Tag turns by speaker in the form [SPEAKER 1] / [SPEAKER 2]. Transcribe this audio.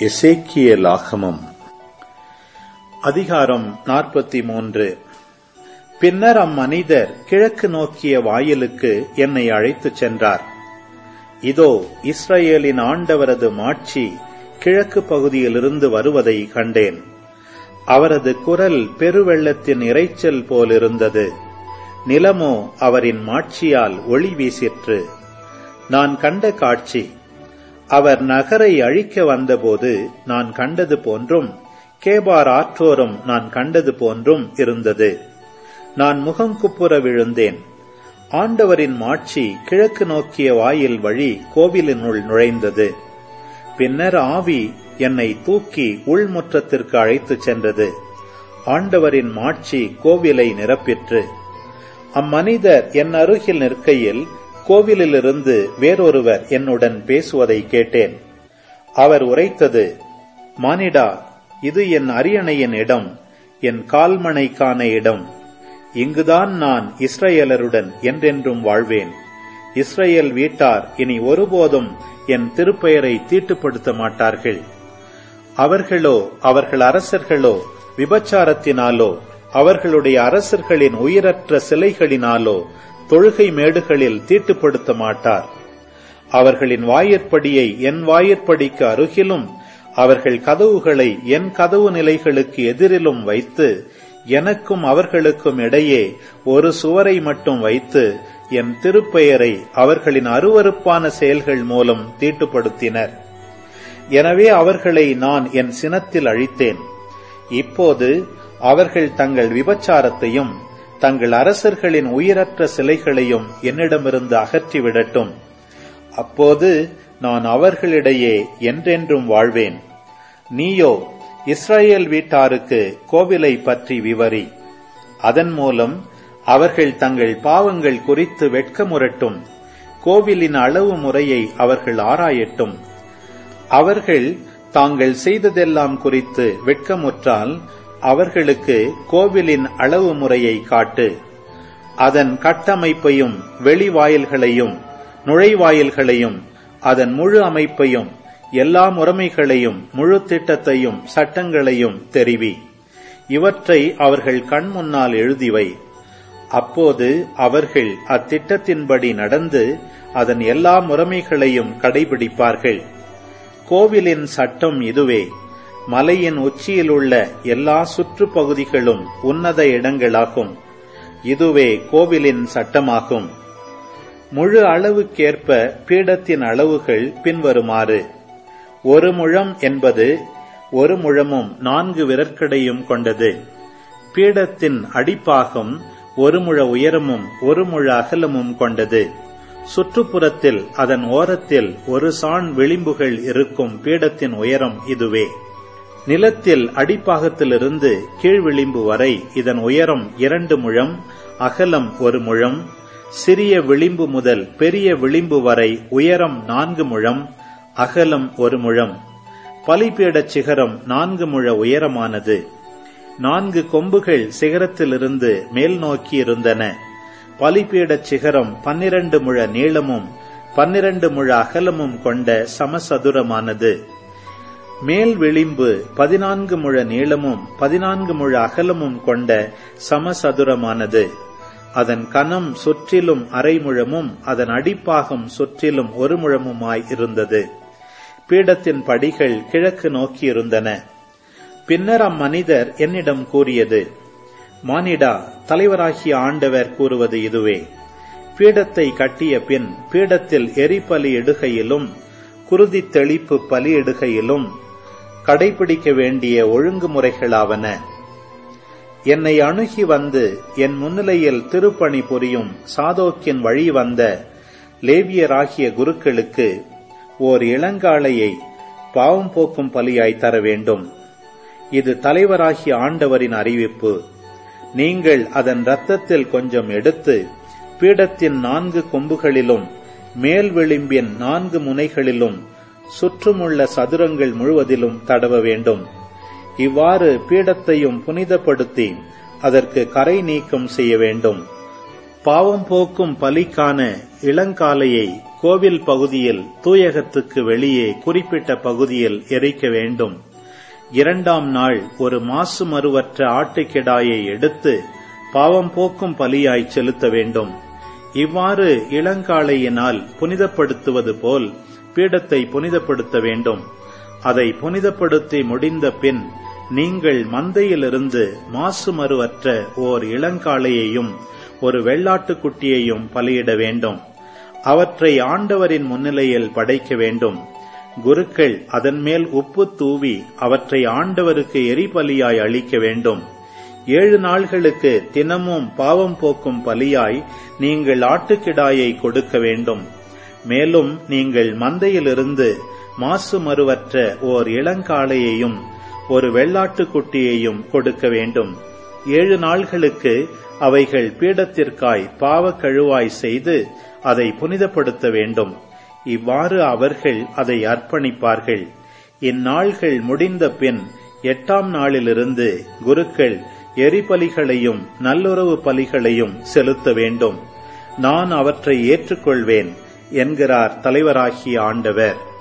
[SPEAKER 1] எசேக்கியலாகமம் அதிகாரம் நாற்பத்தி மூன்று பின்னர் அம்மனிதர் கிழக்கு நோக்கிய வாயிலுக்கு என்னை அழைத்துச் சென்றார் இதோ இஸ்ரவேலின் ஆண்டவரது மாட்சி கிழக்கு பகுதியிலிருந்து வருவதை கண்டேன் அவரது குரல் பெருவெள்ளத்தின் இரைச்சல் போலிருந்தது நிலமோ அவரின் மாட்சியால் ஒளி வீசிற்று நான் கண்ட காட்சி அவர் நகரை அழிக்க வந்தபோது நான் கண்டது போன்றும் கேபார் ஆற்றோரும் நான் கண்டது போன்றும் இருந்தது நான் முகம் குப்புற விழுந்தேன் ஆண்டவரின் மாட்சி கிழக்கு நோக்கிய வாயில் வழி கோவிலினுள் நுழைந்தது பின்னர் ஆவி என்னை தூக்கி உள்முற்றத்திற்கு அழைத்துச் சென்றது ஆண்டவரின் மாட்சி கோவிலை நிரப்பிற்று அம்மனிதர் என் அருகில் நிற்கையில் கோவிலிலிருந்து வேறொருவர் என்னுடன் பேசுவதை கேட்டேன் அவர் உரைத்தது மானிடா இது என் அரியணையின் இடம் என் கால்மனைக்கான இடம் இங்குதான் நான் இஸ்ரேலருடன் என்றென்றும் வாழ்வேன் இஸ்ரேல் வீட்டார் இனி ஒருபோதும் என் திருப்பெயரை தீட்டுப்படுத்த மாட்டார்கள் அவர்களோ அவர்கள் அரசர்களோ விபச்சாரத்தினாலோ அவர்களுடைய அரசர்களின் உயிரற்ற சிலைகளினாலோ தொழுகை மேடுகளில் தீட்டுப்படுத்த மாட்டார் அவர்களின் வாயிற்படியை என் வாயிற்படிக்கு அருகிலும் அவர்கள் கதவுகளை என் கதவு நிலைகளுக்கு எதிரிலும் வைத்து எனக்கும் அவர்களுக்கும் இடையே ஒரு சுவரை மட்டும் வைத்து என் திருப்பெயரை அவர்களின் அருவறுப்பான செயல்கள் மூலம் தீட்டுப்படுத்தினர் எனவே அவர்களை நான் என் சினத்தில் அழித்தேன் இப்போது அவர்கள் தங்கள் விபச்சாரத்தையும் தங்கள் அரசர்களின் உயிரற்ற சிலைகளையும் என்னிடமிருந்து அகற்றிவிடட்டும் அப்போது நான் அவர்களிடையே என்றென்றும் வாழ்வேன் நீயோ இஸ்ரேல் வீட்டாருக்கு கோவிலை பற்றி விவரி அதன் மூலம் அவர்கள் தங்கள் பாவங்கள் குறித்து வெட்கமுறட்டும் கோவிலின் அளவு முறையை அவர்கள் ஆராயட்டும் அவர்கள் தாங்கள் செய்ததெல்லாம் குறித்து வெட்கமுற்றால் அவர்களுக்கு கோவிலின் அளவு முறையை காட்டு அதன் கட்டமைப்பையும் வெளிவாயில்களையும் நுழைவாயில்களையும் அதன் முழு அமைப்பையும் எல்லா முறைமைகளையும் முழு திட்டத்தையும் சட்டங்களையும் தெரிவி இவற்றை அவர்கள் கண் முன்னால் எழுதிவை அப்போது அவர்கள் அத்திட்டத்தின்படி நடந்து அதன் எல்லா முறைமைகளையும் கடைபிடிப்பார்கள் கோவிலின் சட்டம் இதுவே மலையின் உச்சியில் உள்ள எல்லா சுற்றுப்பகுதிகளும் உன்னத இடங்களாகும் இதுவே கோவிலின் சட்டமாகும் முழு அளவுக்கேற்ப பீடத்தின் அளவுகள் பின்வருமாறு ஒரு முழம் என்பது ஒரு முழமும் நான்கு விரற்கடையும் கொண்டது பீடத்தின் அடிப்பாகம் ஒரு முழ உயரமும் ஒரு முழ அகலமும் கொண்டது சுற்றுப்புறத்தில் அதன் ஓரத்தில் ஒரு சாண் விளிம்புகள் இருக்கும் பீடத்தின் உயரம் இதுவே நிலத்தில் அடிப்பாகத்திலிருந்து கீழ் விளிம்பு வரை இதன் உயரம் இரண்டு முழம் அகலம் ஒரு முழம் சிறிய விளிம்பு முதல் பெரிய விளிம்பு வரை உயரம் நான்கு முழம் அகலம் ஒரு முழம் பலிபீடச் சிகரம் நான்கு முழ உயரமானது நான்கு கொம்புகள் சிகரத்திலிருந்து மேல் நோக்கி இருந்தன பலிபீடச் சிகரம் பன்னிரண்டு முழ நீளமும் பன்னிரண்டு முழ அகலமும் கொண்ட சமசதுரமானது மேல் விளிம்பு பதினான்கு முழ நீளமும் பதினான்கு முழ அகலமும் கொண்ட சமசதுரமானது அதன் கனம் சுற்றிலும் அரை முழமும் அதன் அடிப்பாகம் சுற்றிலும் ஒரு முழமுமாய் இருந்தது பீடத்தின் படிகள் கிழக்கு நோக்கி இருந்தன பின்னர் அம்மனிதர் என்னிடம் கூறியது மானிடா தலைவராகிய ஆண்டவர் கூறுவது இதுவே பீடத்தை கட்டிய பின் பீடத்தில் எரிபலி இடுகையிலும் குருதி தெளிப்பு பலி இடுகையிலும் கடைபிடிக்க வேண்டிய ஒழுங்குமுறைகளாவன என்னை அணுகி வந்து என் முன்னிலையில் திருப்பணி புரியும் சாதோக்கின் வழி வந்த லேவியராகிய குருக்களுக்கு ஓர் இளங்காளையை பாவம் போக்கும் பலியாய் தர வேண்டும் இது தலைவராகிய ஆண்டவரின் அறிவிப்பு நீங்கள் அதன் இரத்தத்தில் கொஞ்சம் எடுத்து பீடத்தின் நான்கு கொம்புகளிலும் மேல் விளிம்பின் நான்கு முனைகளிலும் சுற்றுமுள்ள சதுரங்கள் முழுவதிலும் தடவ வேண்டும் இவ்வாறு பீடத்தையும் புனிதப்படுத்தி அதற்கு கரை நீக்கம் செய்ய வேண்டும் பாவம் போக்கும் பலிக்கான இளங்காலையை கோவில் பகுதியில் தூயகத்துக்கு வெளியே குறிப்பிட்ட பகுதியில் எரிக்க வேண்டும் இரண்டாம் நாள் ஒரு மாசு மறுவற்ற ஆட்டுக்கிடாயை எடுத்து பாவம் போக்கும் பலியாய் செலுத்த வேண்டும் இவ்வாறு இளங்காளையினால் புனிதப்படுத்துவது போல் பீடத்தை புனிதப்படுத்த வேண்டும் அதை புனிதப்படுத்தி முடிந்த பின் நீங்கள் மந்தையிலிருந்து மாசு மறுவற்ற ஓர் இளங்காளையையும் ஒரு வெள்ளாட்டுக்குட்டியையும் பலியிட வேண்டும் அவற்றை ஆண்டவரின் முன்னிலையில் படைக்க வேண்டும் குருக்கள் அதன் மேல் உப்பு தூவி அவற்றை ஆண்டவருக்கு எரிபலியாய் அளிக்க வேண்டும் ஏழு நாள்களுக்கு தினமும் பாவம் போக்கும் பலியாய் நீங்கள் ஆட்டுக்கிடாயை கொடுக்க வேண்டும் மேலும் நீங்கள் மந்தையிலிருந்து மாசு மறுவற்ற ஓர் இளங்காளையையும் ஒரு வெள்ளாட்டுக்குட்டியையும் கொடுக்க வேண்டும் ஏழு நாள்களுக்கு அவைகள் பீடத்திற்காய் பாவ கழுவாய் செய்து அதை புனிதப்படுத்த வேண்டும் இவ்வாறு அவர்கள் அதை அர்ப்பணிப்பார்கள் இந்நாள்கள் முடிந்த பின் எட்டாம் நாளிலிருந்து குருக்கள் எரிபலிகளையும் நல்லுறவு பலிகளையும் செலுத்த வேண்டும் நான் அவற்றை ஏற்றுக்கொள்வேன் என்கிறார் தலைவராகிய ஆண்டவர்